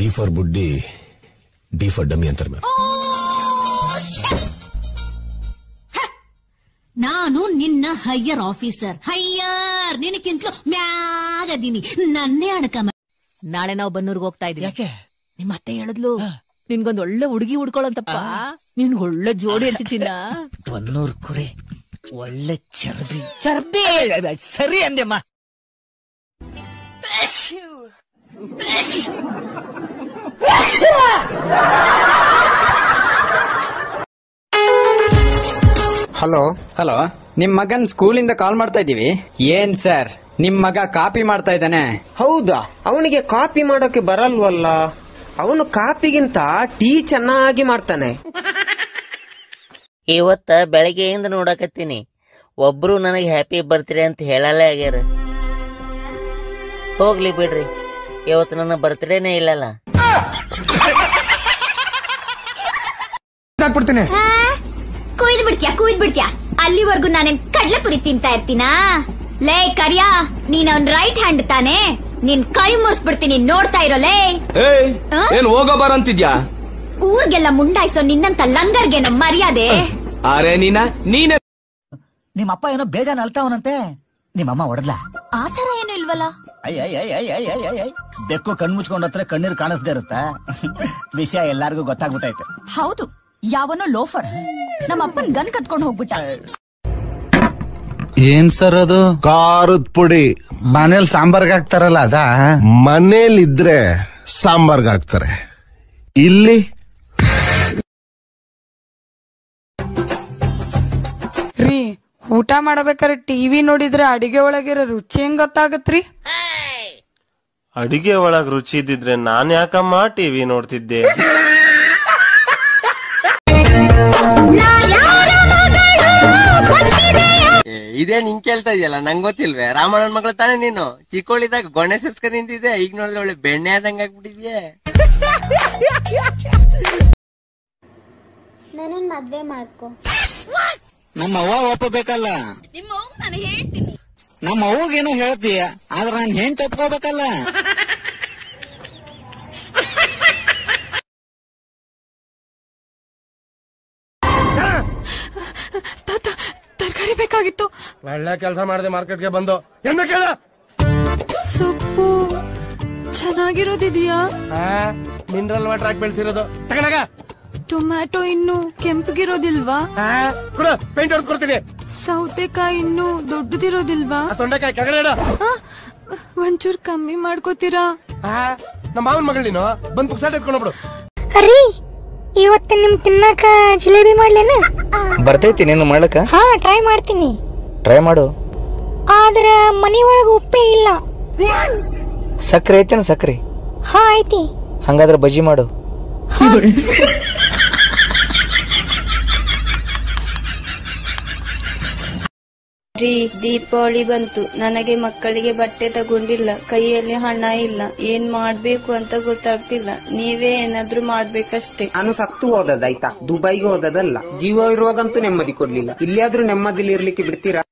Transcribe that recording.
B for buddy D for dummy ಅಂತಾರೆ ma'am ನಾನು ನಿನ್ನ ಹೈಯರ್ ಆಫೀಸರ್ ಹೈಯರ್ ನಿನಕ್ಕಿಂತಲೂ ಮ್ಯಾಗದೀನಿ ನನ್ನೇ ಅಣಕ ನಾಳೆ ನಾವು ಬನ್ನೂರ್ಗೆ ಹೋಗ್ತಾ ಇದೀವಿ ಯಾಕೆ ನಿಮ್ಮ ಅತ್ತೆ ಹೇಳಿದ್ಲು ನಿನ್ಗೊಂದ್ ಒಳ್ಳೆ ಹುಡುಗಿ ಹುಡ್ಕೊಳಂತಪ್ಪ ನಿನ್ಗ್ ಒಳ್ಳೆ ಜೋಡಿ ಅಂತಿದ್ದೀನ ಬನ್ನೂರ್ ಕುರಿ ಒಳ್ಳೆ ಚರ್ಬಿ ಚರ್ಬಿ ಸರಿ ಅಂದೆಮ್ಮ ಹಲೋ ಹಲೋ ನಿಮ್ ಮಗನ್ ಸ್ಕೂಲಿಂದ ಕಾಲ್ ಮಾಡ್ತಾ ಇದೀವಿ ಏನ್ ಸರ್ ನಿಮ್ ಮಗ ಕಾಪಿ ಮಾಡ್ತಾ ಇದ್ದಾನೆ ಹೌದಾ ಅವನಿಗೆ ಕಾಪಿ ಮಾಡೋಕೆ ಬರಲ್ವಲ್ಲ ಅವನು ಕಾಪಿಗಿಂತ ಟೀ ಚೆನ್ನಾಗಿ ಮಾಡ್ತಾನೆ ಇವತ್ತ ಬೆಳಗ್ಗೆಯಿಂದ ನೋಡಕತ್ತೀನಿ ಒಬ್ರು ನನಗೆ ಹ್ಯಾಪಿ ಬರ್ತ್ಡೇ ಅಂತ ಹೇಳಲ್ಲೇ ಆಗ್ಯಾರ ಹೋಗ್ಲಿ ಬಿಡ್ರಿ ಇವತ್ತು ನನ್ನ ಬರ್ತ್ಡೇನೇ ಇಲ್ಲಲ್ಲ ಹಾಕ್ಬಿಡ್ತೀನಿ ಕುಯ್ದು ಬಿಡ್ತ್ಯಾ ಕುಯ್ದು ಬಿಡ್ತ್ಯಾ ಅಲ್ಲಿವರೆಗೂ ನಾನೇನ್ ಕಡ್ಲೆಪುರಿ ತಿಂತಾ ಇರ್ತೀನಾ ಲೇ ಕರಿಯಾ ನೀನ್ ಅವ್ನ್ ರೈಟ್ ಹ್ಯಾಂಡ್ ತಾನೆ ನಿನ್ ಕೈ ಮುಸ್ಬಿಡ್ತೀನಿ ನೋಡ್ತಾ ಇರೋ ಲೇ ಏಯ್ ಆ? ಏನ್ ಹೋಗೋ ಬರಂತಿದ್ಯಾ ಊರ್ಗೆಲ್ಲ ಮುಂಡಾಯ್ಸೋ ನಿನ್ನಂತ ಲಂಗರ್ಗೇನೋ ಮರ್ಯಾದೆ ಅರೆ ನೀನ ನೀನೆ ನಿಮ್ಮ ಅಪ್ಪ ಏನೋ ಬೇಜಾನ್ ಅಲ್ತಾವನಂತೆ ನಿಮ್ಮಮ್ಮ ಹೊಡೆದ್ಲಾ ಆತರ ಏನು ಇಲ್ವಲ್ಲ ಅಯ್ಯ ಅಯ್ಯ ಅಯ್ಯ ಅಯ್ಯ ಅಯ್ಯ ಅಯ್ಯ ಅಯ್ಯ ಬೆಕ್ಕು ಕಣ್ ಮುಚ್ಕೊಂಡ್ ಹತ್ರ ಕಣ್ಣೀರ್ ಕಾಣಿಸ್ದೇ ಇರುತ್ತಾ ವಿಷಯ ಎಲ್ಲಾರ್ಗೂ ಗೊತ್ತಾಗ್ಬಿಟ್ಟೈತೆ ಹೌದು ಯಾವನೋ ಲೋಫರ್ ನಮ್ಮ ಅಪ್ಪನ್ ಗನ್ ಕತ್ಕೊಂಡು ಹೋಗ್ಬಿಟ್ಟ ಏನ್ ಸರ್ ಅದು ಖಾರದ ಪುಡಿ ಮನೇಲಿ ಸಾಂಬಾರ್ಗ್ ಹಾಕ್ತಾರಲ್ಲ ಅದ ಮನೇಲಿದ್ರೆ ಸಾಂಬಾರ್ಗ್ ಹಾಕ್ತಾರೆ ಇಲ್ಲಿ ರೀ ಊಟ ಮಾಡಬೇಕಾದ್ರೆ ಟಿವಿ ನೋಡಿದ್ರೆ ಅಡಿಗೆ ಒಳಗಿರೋ ರುಚಿ ಹೆಂಗ್ ಗೊತ್ತಾಗತ್ರಿ ಅಡಿಗೆ ಒಳಗ್ ರುಚಿ ಇದ್ದಿದ್ರೆ ನಾನ್ ಯಾಕಮ್ಮ ಟಿವಿ ನೋಡ್ತಿದ್ದೆ ಇದೇ ನಿಂಗ್ ಕೇಳ್ತಾ ಇದೆಯಲ್ಲ ನಂಗ್ ಗೊತ್ತಿಲ್ವೇ ರಾಮಣ್ಣನ್ ಮಗಳು ತಾನೇ ನೀನು ಚಿಕ್ಕೋಳಿದಾಗ ಗೊಣ್ಣೆ ಸಿರ್ಸ್ಕ ನಿಂತಿದ್ದೆ ಈಗ ನೋಡಿದ್ರೆ ಒಳ್ಳೆ ಬೆಣ್ಣೆ ಆದಂಗ ಆಗ್ಬಿಟ್ಟಿದ್ಯೆ ನನ್ನನ್ ಮದ್ವೆ ಮಾಡ್ಕೊ ನಮ್ಮ ಅವ್ವ ಒಪ್ಪಬೇಕಲ್ಲ ನಮ್ಮ ಅವ್ಗೇನೋ ಹೇಳ್ತೀಯ ಆದ್ರೆ ನಾನ್ ಹೆಂಗ್ ತಪ್ಕೋಬೇಕಲ್ಲ ತರಕಾರಿ ಬೇಕಾಗಿತ್ತು ಒಳ್ಳೆ ಕೆಲಸ ಮಾಡಿದೆ ಮಾರ್ಕೆಟ್ಗೆ ಬಂದು ಎಂದ ಕೇಳ ಸೊಪ್ಪು ಚೆನ್ನಾಗಿರೋದಿದೆಯಾ ಮಿನರಲ್ ವಾಟರ್ ಹಾಕಿ ಬೆಳೆಸಿರೋದು ತಗೊಂಡಾಗ ಟೊಮ್ಯಾಟೊ ಇನ್ನು ಕೆಂಪಗಿರೋದಿಲ್ವಾ ಕೊಡು ಪೇಂಟ್ ಹೊಡ್ದು ಕೊಡ್ತೀನಿ ಸೌತೆಕಾಯಿ ಇನ್ನು ದೊಡ್ಡದಿರೋದಿಲ್ವಾ ಆ ತೊಂಡೆಕಾಯಿ ಕೆಳಗಡೆ ಇಡು ಆ, ಒಂಚೂರ್ ಕಮ್ಮಿ ಮಾಡ್ಕೋತೀರಾ ಆ, ನಮ್ಮ ಮಾವನ್ ಮಗಳು ನೀನು ಬಂದ್ ಪುಕ್ಸಾಟ ಎತ್ಕೊಂಡು ಬಿಡು ಅರಿ ಇವತ್ತು ನಿಮ್ ತಿನ್ನಕ ಜಿಲೇಬಿ ಮಾಡ್ಲೇನ ಬರ್ತೈತಿ ನೀನು ಮಾಡಕ ಹಾ ಟ್ರೈ ಮಾಡ್ತೀನಿ ಟ್ರೈ ಮಾಡು ಆದ್ರ ಮನಿ ಒಳಗ ಉಪ್ಪೇ ಇಲ್ಲ ಸಕ್ರೆ ಐತೇನ ಸಕ್ರೆ ಹಾ ಐತಿ ಹಂಗಾದ್ರೆ ಬಜ್ಜಿ ಮಾಡು ರೀ ದೀಪಾವಳಿ ಬಂತು ನನಗೆ ಮಕ್ಕಳಿಗೆ ಬಟ್ಟೆ ತಗೊಂಡಿಲ್ಲ ಕೈಯಲ್ಲಿ ಹಣ ಇಲ್ಲ ಏನ್ ಮಾಡ್ಬೇಕು ಅಂತ ಗೊತ್ತಾಗ್ತಿಲ್ಲ ನೀವೇ ಏನಾದ್ರೂ ಮಾಡ್ಬೇಕಷ್ಟೇ ನಾನು ಸತ್ತು ಹೋದದಾಯ್ತಾ ದುಬೈಗೆ ಹೋದದಲ್ಲ ಜೀವ ಇರುವಾಗಂತೂ ನೆಮ್ಮದಿ ಕೊಡ್ಲಿಲ್ಲ ಇಲ್ಲಿಯಾದ್ರೂ ನೆಮ್ಮದಿಲಿ ಇರ್ಲಿಕ್ಕೆ ಬಿಡ್ತೀರಾ